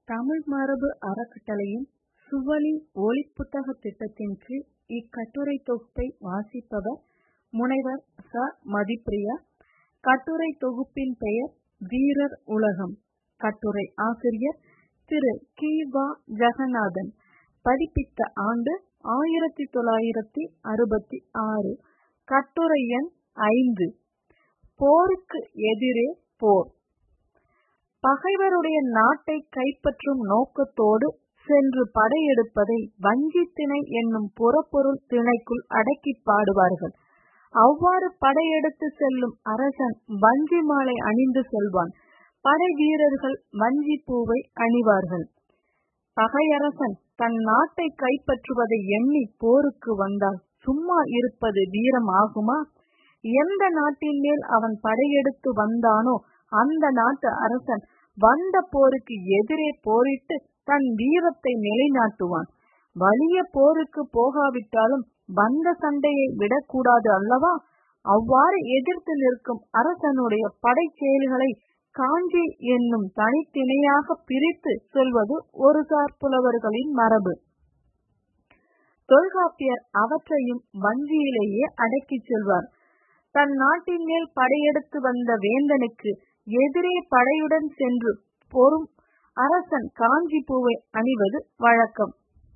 தமிழ் மரபு அறக்கட்டளையின் சுவழி ஒலிப்புத்தக திட்டத்தின் கீழ் இக்கட்டுரை தொகுப்பை வாசிப்பவர் முனைவர் ச மதிப்பிரியா கட்டுரை தொகுப்பின் பெயர் வீரர் உலகம் கட்டுரை ஆசிரியர் திரு கி வா ஜெகநாதன் பதிப்பித்த ஆண்டு ஆயிரத்தி தொள்ளாயிரத்தி அறுபத்தி ஆறு கட்டுரை எண் ஐந்து போருக்கு எதிரே போர் பகைவருடைய நாட்டை கைப்பற்றும் நோக்கத்தோடு சென்று படையெடுப்பதை வஞ்சி திணை என்னும் புறப்பொருள் திணைக்குள் அடக்கி பாடுவார்கள் அவ்வாறு படையெடுத்து செல்லும் அரசன் வஞ்சி மாலை அணிந்து செல்வான் படை வீரர்கள் வஞ்சி பூவை அணிவார்கள் பகையரசன் தன் நாட்டை கைப்பற்றுவதை எண்ணி போருக்கு வந்தால் சும்மா இருப்பது வீரம் ஆகுமா எந்த நாட்டின் மேல் அவன் படையெடுத்து வந்தானோ அந்த நாட்டு அரசன் வந்த போருக்கு எதிரே போரிட்டு தன் வீரத்தை நிலைநாட்டுவான் வலிய போருக்கு போகாவிட்டாலும் வந்த சண்டையை விடக்கூடாது அல்லவா அவ்வாறு எதிர்த்து நிற்கும் அரசனுடைய படை செயல்களை காஞ்சி என்னும் தனித்திணையாக பிரித்து சொல்வது ஒரு சார் புலவர்களின் மரபு தொல்காப்பியர் அவற்றையும் வஞ்சியிலேயே அடக்கிச் செல்வார் தன் நாட்டின் மேல் படையெடுத்து வந்த வேந்தனுக்கு எதிரே படையுடன் சென்று பொறும் அரசன் காஞ்சி பூவை அணிவது வழக்கம்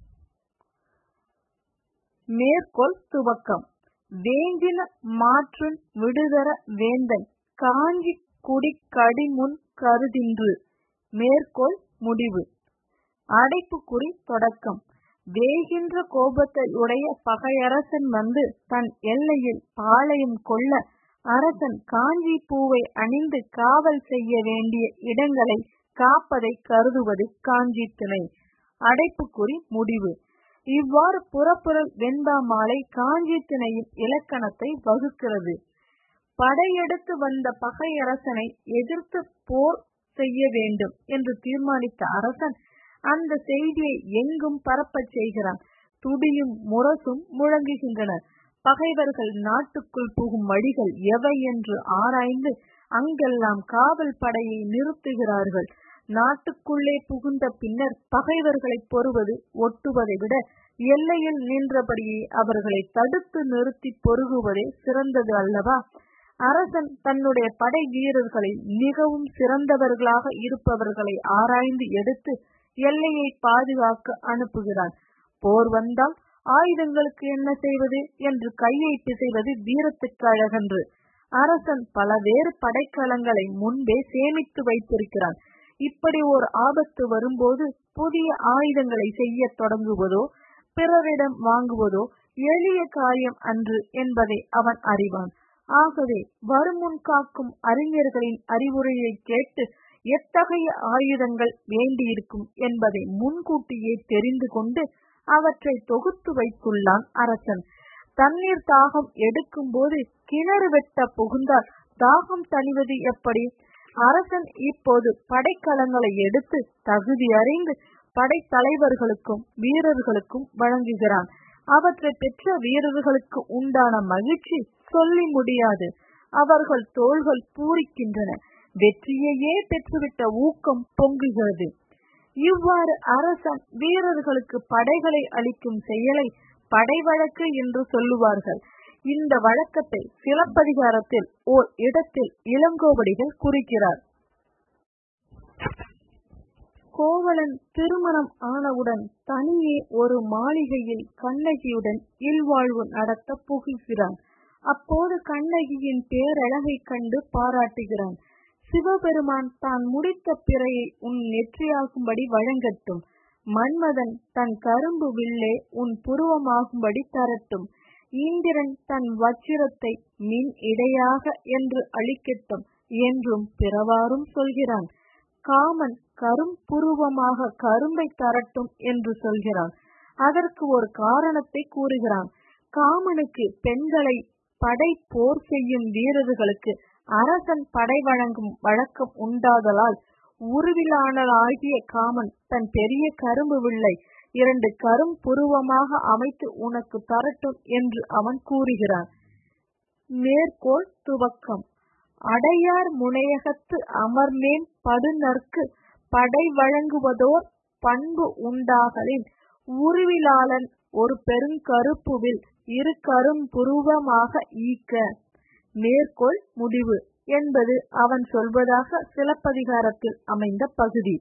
மேற்கோள் துவக்கம் வேங்கின மாற்றுன் விடுதர வேந்தன் காஞ்சி குடி கடிமுன் கருதின்று மேற்கோள் முடிவு அடைப்புக்குறி தொடக்கம் வேகின்ற கோபத்தை உடைய பகையரசன் வந்து தன் எல்லையில் பாளையம் கொள்ள அரசன் காஞ்சி பூவை அணிந்து காவல் செய்ய வேண்டிய இடங்களை காப்பதை கருதுவது காஞ்சி திணை அடைப்புக்குறி முடிவு இவ்வாறு புறப்புறல் வெண்பா மாலை காஞ்சி திணையின் இலக்கணத்தை வகுக்கிறது படையெடுத்து வந்த பகையரசனை எதிர்த்து போர் செய்ய வேண்டும் என்று தீர்மானித்த அரசன் அந்த செய்தியை எங்கும் பரப்பச் செய்கிறான் துடியும் முரசும் முழங்குகின்றன பகைவர்கள் நாட்டுக்குள் புகும் வழிகள் எவை என்று ஆராய்ந்து அங்கெல்லாம் காவல் படையை நிறுத்துகிறார்கள் நாட்டுக்குள்ளே புகுந்த பின்னர் பகைவர்களை பொறுவது ஒட்டுவதை விட எல்லையில் நின்றபடியே அவர்களை தடுத்து நிறுத்தி பொருகுவதே சிறந்தது அல்லவா அரசன் தன்னுடைய படை வீரர்களில் மிகவும் சிறந்தவர்களாக இருப்பவர்களை ஆராய்ந்து எடுத்து எல்லையை பாதுகாக்க அனுப்புகிறான் போர் வந்தால் ஆயுதங்களுக்கு என்ன செய்வது என்று கையை பிசைவது வீரத்துக்கு அழகன்று அரசன் பல வேறு படைக்கலங்களை முன்பே சேமித்து வைத்திருக்கிறான் இப்படி ஒரு ஆபத்து வரும்போது புதிய ஆயுதங்களை செய்ய தொடங்குவதோ பிறரிடம் வாங்குவதோ எளிய காரியம் அன்று என்பதை அவன் அறிவான் ஆகவே வருமுன் காக்கும் அறிஞர்களின் அறிவுரையை கேட்டு எத்தகைய ஆயுதங்கள் வேண்டியிருக்கும் என்பதை முன்கூட்டியே தெரிந்து கொண்டு அவற்றை தொகுத்து வைத்துள்ளான் அரசன் தண்ணீர் தாகம் எடுக்கும் போது கிணறு வெட்ட புகுந்தால் தாகம் தணிவது எப்படி அரசன் இப்போது படைக்கலங்களை எடுத்து தகுதி அறிந்து படைத்தலைவர்களுக்கும் வீரர்களுக்கும் வழங்குகிறான் அவற்றை பெற்ற வீரர்களுக்கு உண்டான மகிழ்ச்சி சொல்லி முடியாது அவர்கள் தோள்கள் பூரிக்கின்றன வெற்றியையே பெற்றுவிட்ட ஊக்கம் பொங்குகிறது இவ்வாறு அரசன் வீரர்களுக்கு படைகளை அளிக்கும் செயலை படை வழக்கு என்று சொல்லுவார்கள் இந்த வழக்கத்தை சிலப்பதிகாரத்தில் ஓர் இடத்தில் இளங்கோவடிகள் குறிக்கிறார் கோவலன் திருமணம் ஆனவுடன் தனியே ஒரு மாளிகையில் கண்ணகியுடன் இல்வாழ்வு நடத்த புகுகிறான் அப்போது கண்ணகியின் பேரழகை கண்டு பாராட்டுகிறான் சிவபெருமான் தான் முடித்த பிறையை உன் நெற்றியாகும்படி வழங்கட்டும் மன்மதன் தன் கரும்பு வில்லே உன் புருவமாகும்படி தரட்டும் இந்திரன் தன் வச்சிரத்தை மின் இடையாக என்று அளிக்கட்டும் என்றும் பிறவாறும் சொல்கிறான் காமன் கரும்புருவமாக கரும்பை தரட்டும் என்று சொல்கிறான் அதற்கு ஒரு காரணத்தை கூறுகிறான் காமனுக்கு பெண்களை படை போர் செய்யும் வீரர்களுக்கு அரசன் படை வழங்கும் வழக்கம் உண்டாதலால் உருவிலானலாகிய காமன் தன் பெரிய கரும்பு வில்லை இரண்டு கரும் புருவமாக அமைத்து உனக்கு தரட்டும் என்று அவன் கூறுகிறான் மேற்கோள் துவக்கம் அடையார் முனையகத்து அமர்மேன் படுநர்க்கு படை வழங்குவதோர் பண்பு உண்டாகலின் உருவிலாளன் ஒரு பெருங்கருப்புவில் இரு கரும்புருவமாக ஈக்க மேற்கோள் முடிவு என்பது அவன் சொல்வதாக சிலப்பதிகாரத்தில் அமைந்த பகுதி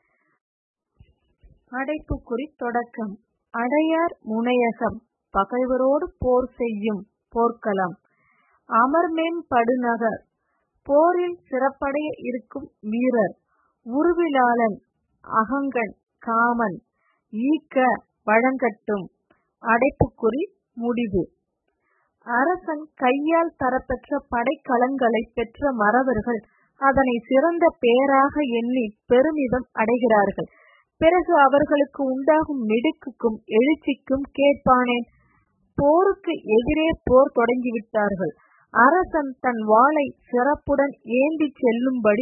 அடைப்புக்குறி தொடக்கம் அடையார் முனையகம் பகைவரோடு போர் செய்யும் போர்க்களம் அமர்மேம் படுநகர் போரில் சிறப்படைய இருக்கும் வீரர் உருவிலாளன் அகங்கன் காமன் ஈக்க வழங்கட்டும் அடைப்புக்குறி முடிவு அரசன் கையால் தரப்பெற்ற படைக்கலங்களை பெற்ற மறவர்கள் அதனை சிறந்த பேராக எண்ணி பெருமிதம் அடைகிறார்கள் பிறகு அவர்களுக்கு உண்டாகும் மிடுக்குக்கும் எழுச்சிக்கும் கேட்பானேன் போருக்கு எதிரே போர் தொடங்கிவிட்டார்கள் அரசன் தன் வாளை சிறப்புடன் ஏந்திச் செல்லும்படி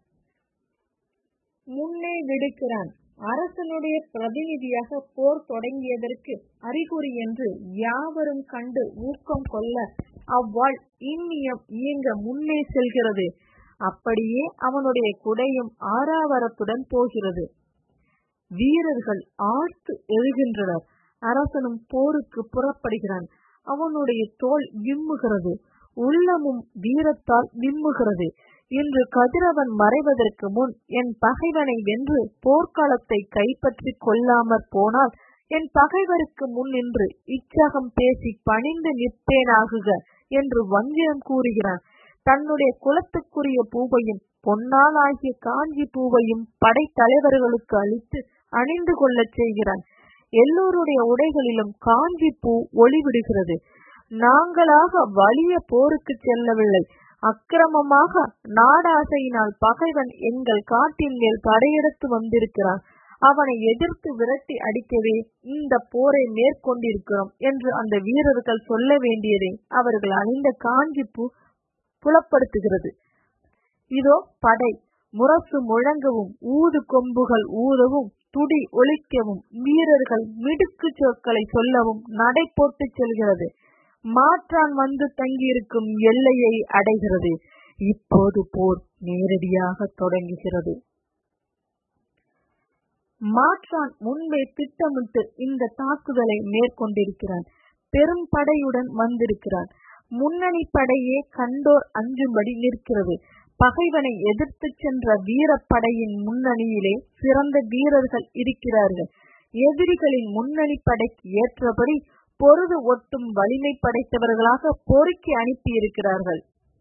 முன்னே விடுக்கிறான் அரசனுடைய பிரதிநிதியாக போர் தொடங்கியதற்கு அறிகுறி என்று யாவரும் கண்டு ஊக்கம் கொள்ள அவ்வாள் இன்னியம் இயங்க முன்னே செல்கிறது அப்படியே அவனுடைய குடையும் ஆறாவரத்துடன் போகிறது வீரர்கள் ஆர்த்து எழுகின்றனர் அரசனும் போருக்கு புறப்படுகிறான் அவனுடைய தோல் விம்முகிறது உள்ளமும் வீரத்தால் விம்முகிறது இன்று கதிரவன் மறைவதற்கு முன் என் பகைவனை வென்று போர்க்களத்தை கைப்பற்றி கொள்ளாமற் போனால் என் பகைவருக்கு முன் நின்று இச்சகம் பேசி பணிந்து நிற்பேனாகுக என்று வஞ்சிரம் கூறுகிறான் தன்னுடைய குலத்துக்குரிய பூவையும் பொன்னால் ஆகிய காஞ்சி பூவையும் படைத்தலைவர்களுக்கு அளித்து அணிந்து கொள்ளச் செய்கிறான் எல்லோருடைய உடைகளிலும் காஞ்சி பூ ஒளிவிடுகிறது நாங்களாக வலிய போருக்கு செல்லவில்லை அக்கிரமமாக நாடாசையினால் பகைவன் எங்கள் காட்டின் மேல் படையெடுத்து வந்திருக்கிறான் அவனை எதிர்த்து விரட்டி அடிக்கவே இந்த போரை மேற்கொண்டிருக்கிறோம் என்று அந்த வீரர்கள் சொல்ல வேண்டியதை அவர்கள் அணிந்த காஞ்சி பூ புலப்படுத்துகிறது இதோ படை முரசு முழங்கவும் ஊது கொம்புகள் ஊதவும் துடி ஒலிக்கவும் வீரர்கள் மிடுக்கு சொற்களை சொல்லவும் நடை போட்டு செல்கிறது மாற்றான் வந்து தங்கியிருக்கும் எல்லையை அடைகிறது இப்போது போர் நேரடியாக தொடங்குகிறது மாற்றான் முன்பே திட்டமிட்டு இந்த தாக்குதலை மேற்கொண்டிருக்கிறான் பெரும் படையுடன் வந்திருக்கிறான் முன்னணி படையே கண்டோர் அஞ்சும்படி நிற்கிறது பகைவனை எதிர்த்து சென்ற வீரப்படையின் முன்னணியிலே சிறந்த வீரர்கள் இருக்கிறார்கள் எதிரிகளின் முன்னணி படைக்கு ஏற்றபடி பொருது ஒட்டும் வலிமை படைத்தவர்களாக பொறுக்கி அனுப்பி இருக்கிறார்கள்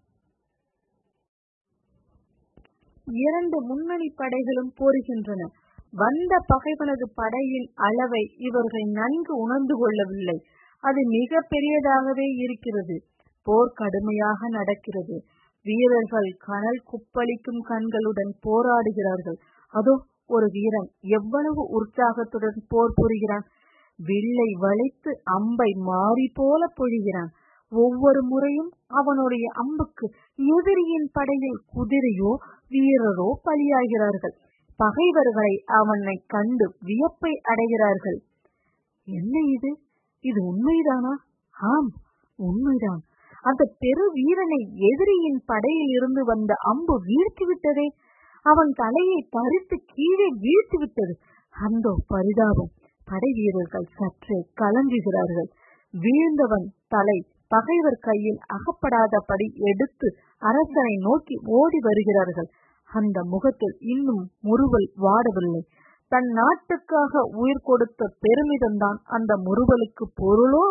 இரண்டு முன்னணி படைகளும் போருகின்றன வந்த பகைவனது படையின் அளவை இவர்கள் நன்கு உணர்ந்து கொள்ளவில்லை அது மிக பெரியதாகவே இருக்கிறது போர் கடுமையாக நடக்கிறது வீரர்கள் கனல் குப்பளிக்கும் கண்களுடன் போராடுகிறார்கள் அதோ ஒரு வீரன் எவ்வளவு உற்சாகத்துடன் போர் புரிகிறான் வில்லை வளைத்து அம்பை மாறி போல பொழிகிறான் ஒவ்வொரு முறையும் அவனுடைய அம்புக்கு எதிரியின் படையில் குதிரையோ வீரரோ பலியாகிறார்கள் பகைவர்களை அவனை கண்டு வியப்பை அடைகிறார்கள் என்ன இது இது உண்மைதானா ஆம் உண்மைதான் அந்த பெரு வீரனை எதிரியின் படையில் இருந்து வந்த அம்பு வீழ்த்தி விட்டதே அவன் தலையை பறித்து கீழே வீழ்த்தி விட்டது அந்த பரிதாபம் படை வீரர்கள் சற்றே கலங்குகிறார்கள் வீழ்ந்தவன் தலை பகைவர் கையில் அகப்படாதபடி எடுத்து அரசனை நோக்கி ஓடி வருகிறார்கள் அந்த முகத்தில் இன்னும் முறுவல் வாடவில்லை தன் நாட்டுக்காக உயிர் கொடுத்த பெருமிதம்தான் அந்த முறுவலுக்கு பொருளோ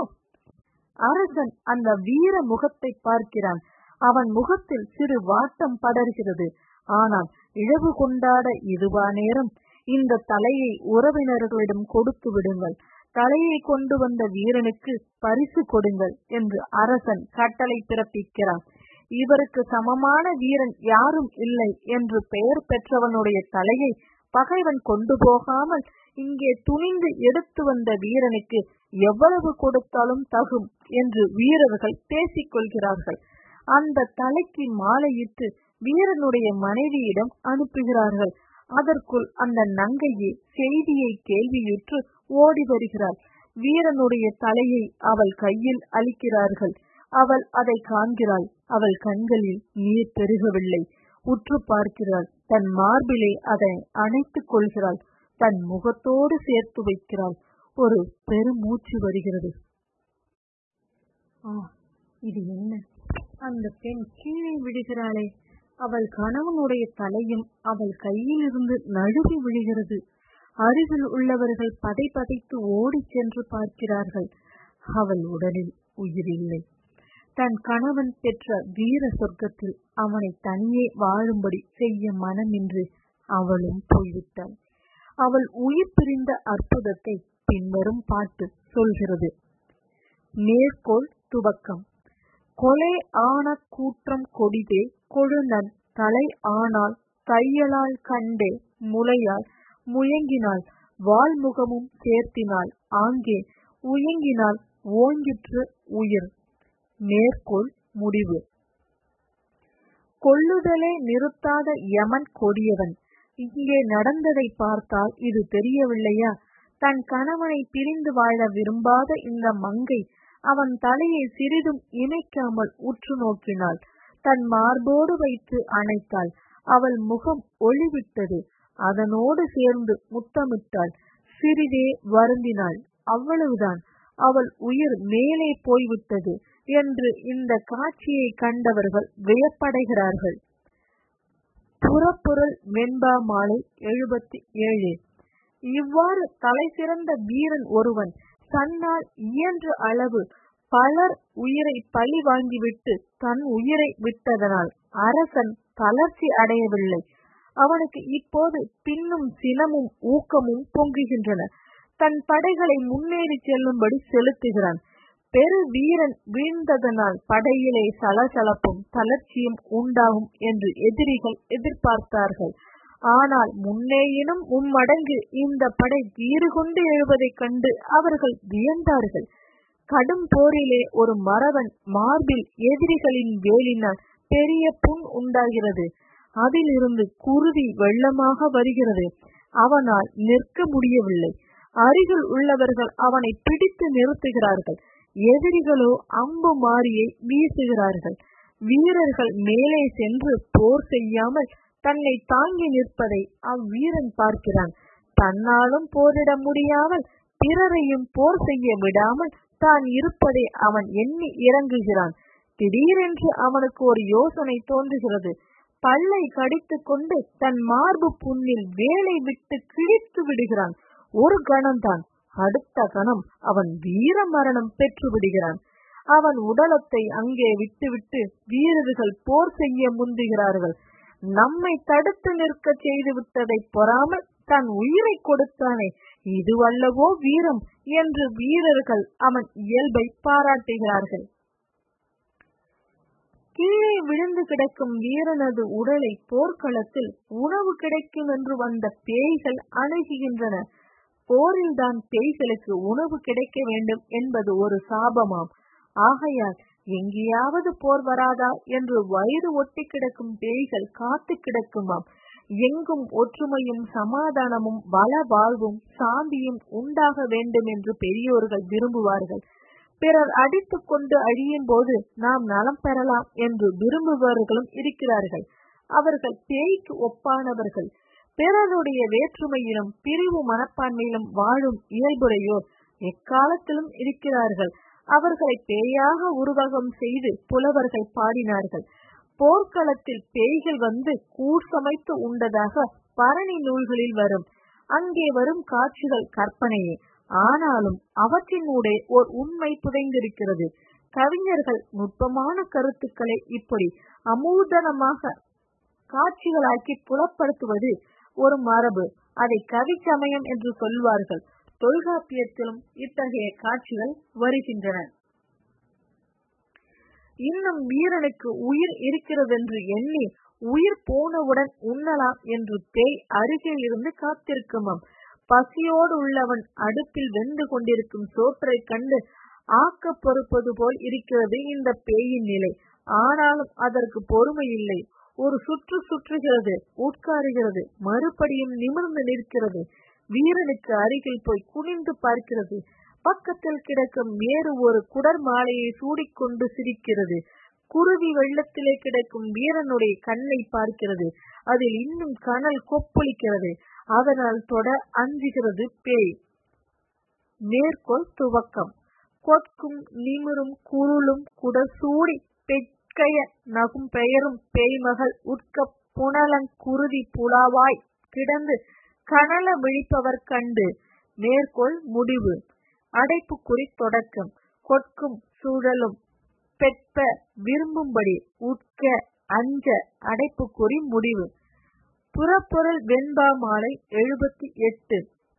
அரசன் அந்த வீர முகத்தை பார்க்கிறான் அவன் முகத்தில் சிறு வாட்டம் படர்கிறது ஆனால் இழவு கொண்டாட இதுவா நேரம் இந்த தலையை உறவினர்களிடம் கொடுத்து விடுங்கள் தலையை கொண்டு வந்த வீரனுக்கு பரிசு கொடுங்கள் என்று அரசன் கட்டளை பிறப்பிக்கிறான் இவருக்கு சமமான வீரன் யாரும் இல்லை என்று பெயர் பெற்றவனுடைய தலையை பகைவன் கொண்டு போகாமல் இங்கே துணிந்து எடுத்து வந்த வீரனுக்கு எவ்வளவு கொடுத்தாலும் தகும் என்று வீரர்கள் பேசிக் கொள்கிறார்கள் அந்த தலைக்கு மாலையிட்டு வீரனுடைய மனைவியிடம் அனுப்புகிறார்கள் அதற்குள் அந்த நங்கையே செய்தியை கேள்வியுற்று ஓடி வருகிறாள் வீரனுடைய தலையை அவள் கையில் அளிக்கிறார்கள் அவள் அதை காண்கிறாள் அவள் கண்களில் நீர் பெருகவில்லை உற்று பார்க்கிறாள் தன் மார்பிலே அதை அணைத்துக் கொள்கிறாள் தன் முகத்தோடு சேர்த்து வைக்கிறாள் ஒரு பெருமூச்சு வருகிறது ஆ இது என்ன அந்த பெண் கீழே விழுகிறாளே அவள் கணவனுடைய தலையும் அவள் கையில் இருந்து நழுவி விழுகிறது அருகில் உள்ளவர்கள் பதை பதைத்து ஓடிச் சென்று பார்க்கிறார்கள் அவள் உடலில் உயிரில்லை தன் கணவன் பெற்ற வீர சொர்க்கத்தில் அவனை தனியே வாழும்படி செய்ய மனமின்றி அவளும் போய்விட்டாள் அவள் உயிர் பிரிந்த அற்புதத்தை பின்வரும் பாட்டு சொல்கிறது மேற்கோள் துவக்கம் கொலை ஆன கூற்றம் கொடிதே கொழுநன் தலை ஆனால் தையலால் கண்டே முளையால் முயங்கினாள் வால்முகமும் சேர்த்தினாள் ஆங்கே உயங்கினாள் ஓங்கிற்று உயிர் மேற்கோள் முடிவு கொள்ளுதலே நிறுத்தாத யமன் கொடியவன் இங்கே நடந்ததை பார்த்தால் இது தெரியவில்லையா தன் கணவனை பிரிந்து வாழ விரும்பாத இந்த மங்கை அவன் தலையை சிறிதும் இமைக்காமல் உற்று நோக்கினாள் தன் மார்போடு வைத்து அணைத்தாள் அவள் முகம் ஒளிவிட்டது அதனோடு சேர்ந்து முத்தமிட்டாள் சிறிதே வருந்தினாள் அவ்வளவுதான் அவள் உயிர் மேலே போய்விட்டது என்று இந்த காட்சியை கண்டவர்கள் வியப்படைகிறார்கள் புறப்பொருள் வெண்பா மாலை எழுபத்தி ஏழு இவ்வாறு தலை சிறந்த வீரன் ஒருவன் தன்னால் இயன்ற அளவு பலர் உயிரை பழி வாங்கிவிட்டு தன் உயிரை விட்டதனால் அரசன் தளர்ச்சி அடையவில்லை அவனுக்கு இப்போது பின்னும் சினமும் ஊக்கமும் பொங்குகின்றன தன் படைகளை முன்னேறி செல்லும்படி செலுத்துகிறான் பெரு வீரன் வீழ்ந்ததனால் படையிலே சலசலப்பும் தளர்ச்சியும் உண்டாகும் என்று எதிரிகள் எதிர்பார்த்தார்கள் ஆனால் முன்னேயினும் மும்மடங்கு இந்த படை வீறு கொண்டு எழுவதைக் கண்டு அவர்கள் வியந்தார்கள் கடும் போரிலே ஒரு மறவன் மார்பில் எதிரிகளின் வேலினால் பெரிய புண் உண்டாகிறது அதிலிருந்து குருதி வெள்ளமாக வருகிறது அவனால் நிற்க முடியவில்லை அருகில் உள்ளவர்கள் அவனை பிடித்து நிறுத்துகிறார்கள் எதிரிகளோ அம்பு மாரியை வீசுகிறார்கள் வீரர்கள் மேலே சென்று போர் செய்யாமல் தன்னை தாங்கி நிற்பதை அவ்வீரன் பார்க்கிறான் தன்னாலும் போரிட முடியாமல் பிறரையும் போர் செய்ய விடாமல் தான் இருப்பதை அவன் எண்ணி இறங்குகிறான் திடீரென்று அவனுக்கு ஒரு யோசனை தோன்றுகிறது பல்லை கடித்துக் கொண்டு தன் மார்பு புண்ணில் வேலை விட்டு கிழித்து விடுகிறான் ஒரு கணம்தான் அடுத்த கணம் அவன் வீர மரணம் பெற்று விடுகிறான் அவன் உடலத்தை அங்கே விட்டுவிட்டு வீரர்கள் போர் செய்ய முந்துகிறார்கள் நம்மை தடுத்து நிற்க செய்து விட்டதை பொறாமல் தன் உயிரை கொடுத்தானே இதுவல்லவோ வீரம் என்று வீரர்கள் அவன் இயல்பை பாராட்டுகிறார்கள் கீழே விழுந்து கிடக்கும் வீரனது உடலை போர்க்களத்தில் உணவு கிடைக்கும் என்று வந்த பேய்கள் அணுகுகின்றன போரில்தான் பேய்களுக்கு உணவு கிடைக்க வேண்டும் என்பது ஒரு சாபமாம் ஆகையால் எங்கேயாவது போர் வராதா என்று வயிறு ஒட்டி கிடக்கும் பேய்கள் காத்து கிடக்குமாம் எங்கும் ஒற்றுமையும் சமாதானமும் வள வாழ்வும் சாந்தியும் உண்டாக வேண்டும் என்று பெரியோர்கள் விரும்புவார்கள் பிறர் அடித்துக் கொண்டு அழியும் போது நாம் நலம் பெறலாம் என்று விரும்புபவர்களும் இருக்கிறார்கள் அவர்கள் பேய்க்கு ஒப்பானவர்கள் பிறருடைய வேற்றுமையிலும் பிரிவு மனப்பான்மையிலும் வாழும் இயல்புடையோர் எக்காலத்திலும் இருக்கிறார்கள் அவர்களை பேயாக உருவகம் செய்து புலவர்கள் பாடினார்கள் போர்க்களத்தில் பேய்கள் வந்து கூர் சமைத்து உண்டதாக பரணி நூல்களில் வரும் அங்கே வரும் காட்சிகள் கற்பனையே ஆனாலும் அவற்றினூடே ஓர் உண்மை புதைந்திருக்கிறது கவிஞர்கள் நுட்பமான கருத்துக்களை இப்படி அமூதனமாக காட்சிகளாக்கி புலப்படுத்துவது ஒரு மரபு அதை கவி சமயம் என்று சொல்வார்கள் தொல்காப்பியத்திலும் இத்தகைய காட்சிகள் வருகின்றன இன்னும் வீரனுக்கு உயிர் இருக்கிறதென்று எண்ணி உயிர் போனவுடன் உண்ணலாம் என்று பேய் அருகில் இருந்து காத்திருக்குமாம் பசியோடு உள்ளவன் அடுப்பில் வெந்து கொண்டிருக்கும் சோற்றை கண்டு ஆக்க பொறுப்பது போல் இருக்கிறது இந்த பேயின் நிலை ஆனாலும் அதற்கு பொறுமை இல்லை ஒரு சுற்று சுற்றுகிறது உட்காருகிறது மறுபடியும் நிமிர்ந்து நிற்கிறது வீரனுக்கு அருகில் போய் குனிந்து பார்க்கிறது பக்கத்தில் கிடக்கும் வேறு ஒரு குடர் மாலையை சூடிக்கொண்டு சிரிக்கிறது குருவி வெள்ளத்திலே கிடக்கும் வீரனுடைய கண்ணை பார்க்கிறது அதில் இன்னும் கனல் கொப்பளிக்கிறது அதனால் தொட அஞ்சுகிறது பேய் மேற்கோள் துவக்கம் கொட்கும் நிமிரும் குருளும் குடசூடி பெட்கைய நகும் பெயரும் பேய்மகள் உட்க புனலங் குருதி புலாவாய் கிடந்து கனல விழிப்பவர் கண்டு மேற்கோள் முடிவு அடைப்புக்குறி தொடக்கம் கொட்கும் சூழலும் பெட்ப விரும்பும்படி உட்க அஞ்ச அடைப்புக்குறி முடிவு புறப்பொருள் வெண்பா மாலை எழுபத்தி எட்டு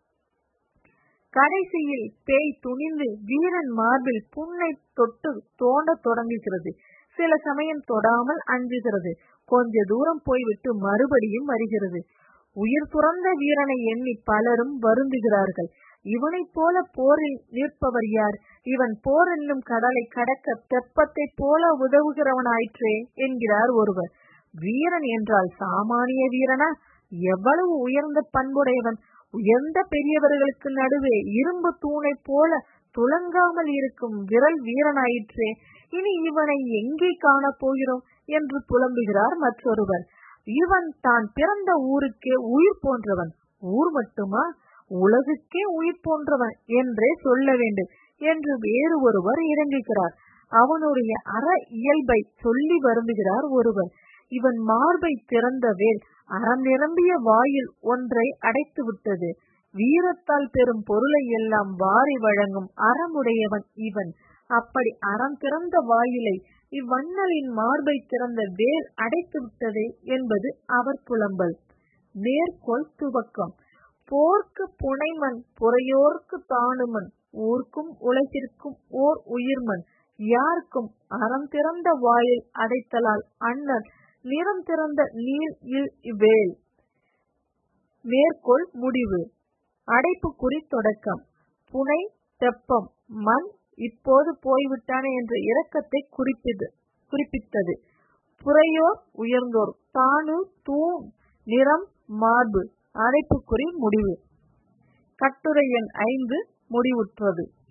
கடைசியில் பேய் துணிந்து வீரன் மார்பில் புண்ணை தொட்டு தோண்ட தொடங்குகிறது சில சமயம் தொடாமல் அஞ்சுகிறது கொஞ்ச தூரம் போய்விட்டு மறுபடியும் வருகிறது உயிர் துறந்த வீரனை எண்ணி பலரும் வருந்துகிறார்கள் இவனைப் போல போரில் நிற்பவர் யார் இவன் போர் என்னும் கடலை கடக்க தெப்பத்தைப் போல உதவுகிறவனாயிற்றே என்கிறார் ஒருவர் வீரன் என்றால் சாமானிய வீரனா எவ்வளவு உயர்ந்த பண்புடையவன் உயர்ந்த பெரியவர்களுக்கு நடுவே இரும்பு தூணை போல துலங்காமல் இருக்கும் விரல் வீரனாயிற்றே இனி இவனை எங்கே காணப் போகிறோம் என்று புலம்புகிறார் மற்றொருவர் இவன் தான் பிறந்த ஊருக்கே உயிர் போன்றவன் ஊர் மட்டுமா உலகுக்கே உயிர் போன்றவன் என்றே சொல்ல வேண்டும் என்று வேறு ஒருவர் இறங்குகிறார் அவனுடைய அற இயல்பை சொல்லி வருந்துகிறார் ஒருவர் இவன் மார்பை திறந்த வேல் அறம் நிரம்பிய வாயில் ஒன்றை அடைத்து விட்டது வீரத்தால் பெறும் பொருளை எல்லாம் வாரி வழங்கும் அறமுடையவன் இவன் அப்படி அறம் திறந்த வாயிலை இவ்வண்ணலின் மார்பை திறந்த வேல் அடைத்து விட்டதே என்பது அவர் புலம்பல் மேற்கோள் துவக்கம் போர்க்கு புனைமன் புறையோர்க்கு தானுமன் ஊர்க்கும் உலகிற்கும் ஓர் உயிர்மன் யாருக்கும் அறம் திறந்த வாயில் அடைத்தலால் அண்ணன் நிறம் திறந்த நீர் வேல் மேற்கோள் முடிவு அடைப்புக்குறி தொடக்கம் புனை தெப்பம் மண் இப்போது போய்விட்டானே என்ற இரக்கத்தை குறிப்பிது குறிப்பிட்டது புறையோர் உயர்ந்தோர் தானு தூண் நிறம் மார்பு அடைப்புக்குறி முடிவு கட்டுரை எண் ஐந்து முடிவுற்றது